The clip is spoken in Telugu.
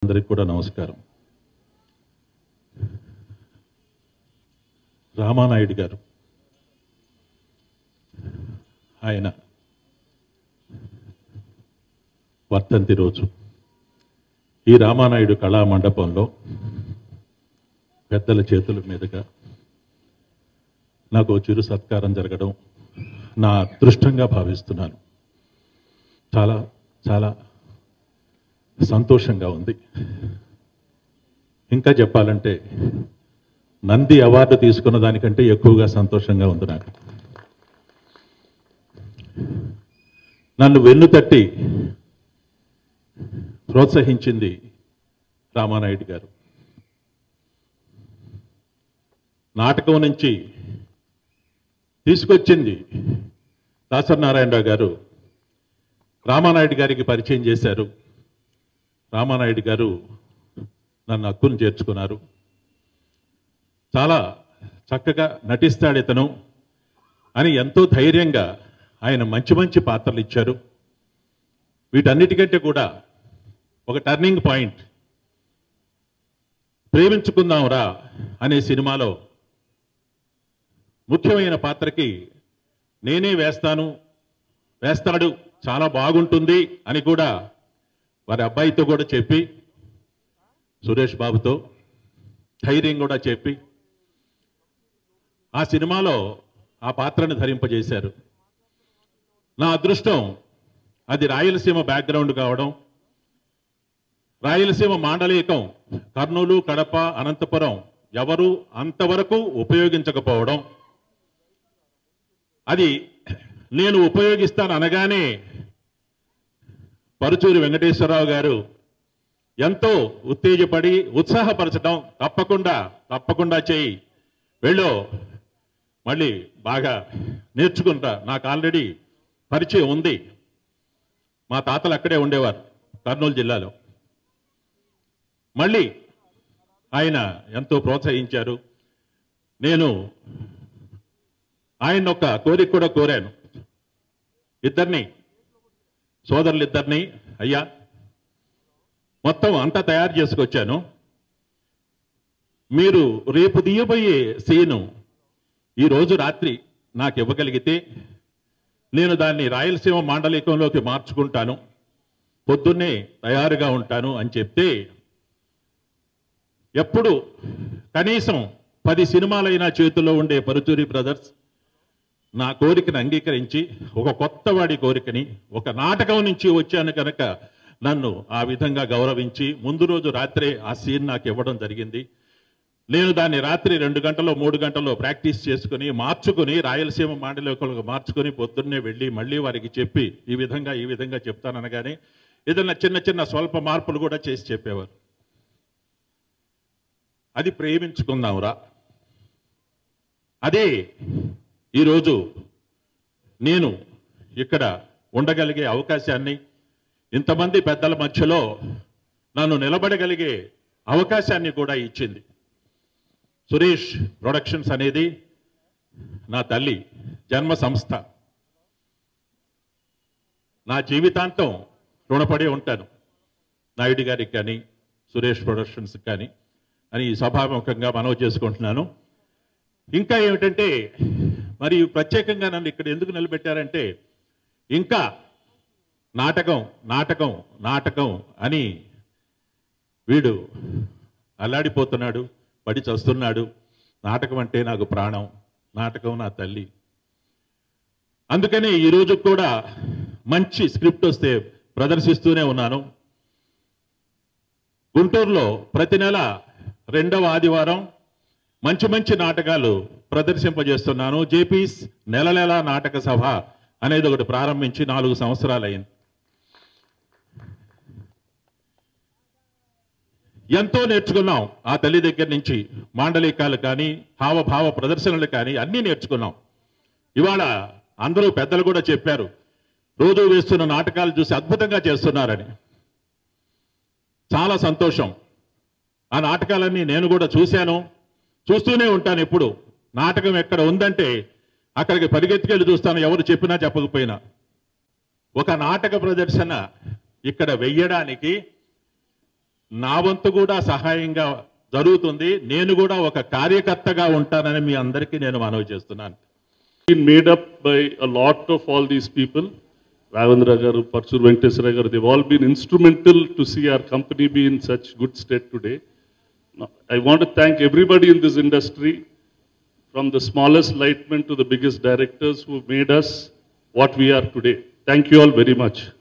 మిత్రులందరికీ కూడా నమస్కారం రామానాయుడు గారు ఆయన వర్ధంతి రోజు ఈ రామానాయుడు కళా మండపంలో పెద్దల చేతుల మీదుగా నాకు ఓ చిరు సత్కారం జరగడం నా అదృష్టంగా భావిస్తున్నాను చాలా చాలా సంతోషంగా ఉంది ఇంకా చెప్పాలంటే నంది అవార్డు తీసుకున్న దానికంటే ఎక్కువగా సంతోషంగా ఉంది నాకు నన్ను వెన్ను తట్టి ప్రోత్సహించింది రామానాయుడు గారు నాటకం నుంచి తీసుకొచ్చింది దాసనారాయణరావు గారు రామానాయుడు గారికి పరిచయం చేశారు రామానాయుడు గారు నన్ను హక్కును చేర్చుకున్నారు చాలా చక్కగా నటిస్తాడు ఇతను అని ఎంతో ధైర్యంగా ఆయన మంచి మంచి పాత్రలు ఇచ్చారు వీటన్నిటికంటే కూడా ఒక టర్నింగ్ పాయింట్ ప్రేమించుకుందాంరా అనే సినిమాలో ముఖ్యమైన పాత్రకి నేనే వేస్తాను వేస్తాడు చాలా బాగుంటుంది అని కూడా వారి అబ్బాయితో కూడా చెప్పి సురేష్ బాబుతో ధైర్యం కూడా చెప్పి ఆ సినిమాలో ఆ పాత్రను ధరింపజేశారు నా అదృష్టం అది రాయలసీమ బ్యాక్గ్రౌండ్ కావడం రాయలసీమ మాండలికం కర్నూలు కడప అనంతపురం ఎవరు అంతవరకు ఉపయోగించకపోవడం అది నేను ఉపయోగిస్తాను అనగానే పరుచూరి వెంకటేశ్వరరావు గారు ఎంతో ఉత్తేజపడి ఉత్సాహపరచడం తప్పకుండా తప్పకుండా చేయి వెళ్ళు మళ్ళీ బాగా నేర్చుకుంటా నాకు ఆల్రెడీ పరిచయం ఉంది మా తాతలు అక్కడే ఉండేవారు కర్నూలు జిల్లాలో మళ్ళీ ఆయన ఎంతో ప్రోత్సహించారు నేను ఆయన ఒక కోరిక కూడా కోరాను ఇద్దరిని సోదరులు ఇద్దరిని అయ్యా మొత్తం అంతా తయారు చేసుకొచ్చాను మీరు రేపు తీయబోయే సీను ఈ రోజు రాత్రి నాకు ఇవ్వగలిగితే నేను దాన్ని రాయలసీమ మాండలికంలోకి మార్చుకుంటాను పొద్దున్నే తయారుగా ఉంటాను అని చెప్తే ఎప్పుడు కనీసం పది సినిమాలైనా చేతిలో ఉండే పరుచూరి బ్రదర్స్ నా కోరికను అంగీకరించి ఒక కొత్తవాడి కోరికని ఒక నాటకం నుంచి వచ్చాను కనుక నన్ను ఆ విధంగా గౌరవించి ముందు రోజు రాత్రే ఆ సీన్ నాకు ఇవ్వడం జరిగింది నేను దాన్ని రాత్రి రెండు గంటలో మూడు గంటల్లో ప్రాక్టీస్ చేసుకుని మార్చుకుని రాయలసీమ మాండలికలకు మార్చుకుని పొద్దున్నే వెళ్ళి మళ్ళీ వారికి చెప్పి ఈ విధంగా ఈ విధంగా చెప్తాననగానే ఏదైనా చిన్న చిన్న స్వల్ప మార్పులు కూడా చేసి చెప్పేవారు అది ప్రేమించుకుందాంరా అదే ఈరోజు నేను ఇక్కడ ఉండగలిగే అవకాశాన్ని ఇంతమంది పెద్దల మధ్యలో నన్ను నిలబడగలిగే అవకాశాన్ని కూడా ఇచ్చింది సురేష్ ప్రొడక్షన్స్ అనేది నా తల్లి జన్మ సంస్థ నా జీవితాంతం రుణపడి ఉంటాను నాయుడు గారికి కానీ సురేష్ ప్రొడక్షన్స్ కానీ అని ఈ సభాముఖంగా మనవి చేసుకుంటున్నాను ఇంకా ఏమిటంటే మరి ప్రత్యేకంగా నన్ను ఇక్కడ ఎందుకు నిలబెట్టారంటే ఇంకా నాటకం నాటకం నాటకం అని వీడు అల్లాడిపోతున్నాడు పడి చస్తున్నాడు నాటకం అంటే నాకు ప్రాణం నాటకం నా తల్లి అందుకనే ఈరోజు కూడా మంచి స్క్రిప్ట్ వస్తే ప్రదర్శిస్తూనే ఉన్నాను గుంటూరులో ప్రతి నెల రెండవ ఆదివారం మంచి మంచి నాటకాలు ప్రదర్శింపజేస్తున్నాను జేపీస్ నెల నెల నాటక సభ అనేది ఒకటి ప్రారంభించి నాలుగు సంవత్సరాలు అయింది ఎంతో నేర్చుకున్నాం ఆ తల్లి దగ్గర నుంచి మాండలికాలు కానీ హావభావ ప్రదర్శనలు కానీ అన్నీ నేర్చుకున్నాం ఇవాళ అందరూ పెద్దలు కూడా చెప్పారు రోజు వేస్తున్న నాటకాలు చూసి అద్భుతంగా చేస్తున్నారని చాలా సంతోషం ఆ నాటకాలన్నీ నేను కూడా చూశాను చూస్తూనే ఉంటాను ఎప్పుడు నాటకం ఎక్కడ ఉందంటే అక్కడికి పరిగెత్తుకెళ్ళి చూస్తాను ఎవరు చెప్పినా చెప్పకపోయినా ఒక నాటక ప్రదర్శన ఇక్కడ వెయ్యడానికి నా వంతు కూడా సహాయంగా జరుగుతుంది నేను కూడా ఒక కార్యకర్తగా ఉంటానని మీ అందరికీ నేను మనవి చేస్తున్నాను been made up by a lot of all these people. Ravindra Garu, Parchur Venkateswara Garu, they've all been instrumental to see our company be in such good state today. Now, I want to thank everybody in this industry, from the smallest lightman to the biggest directors who made us what we are today. Thank you all very much.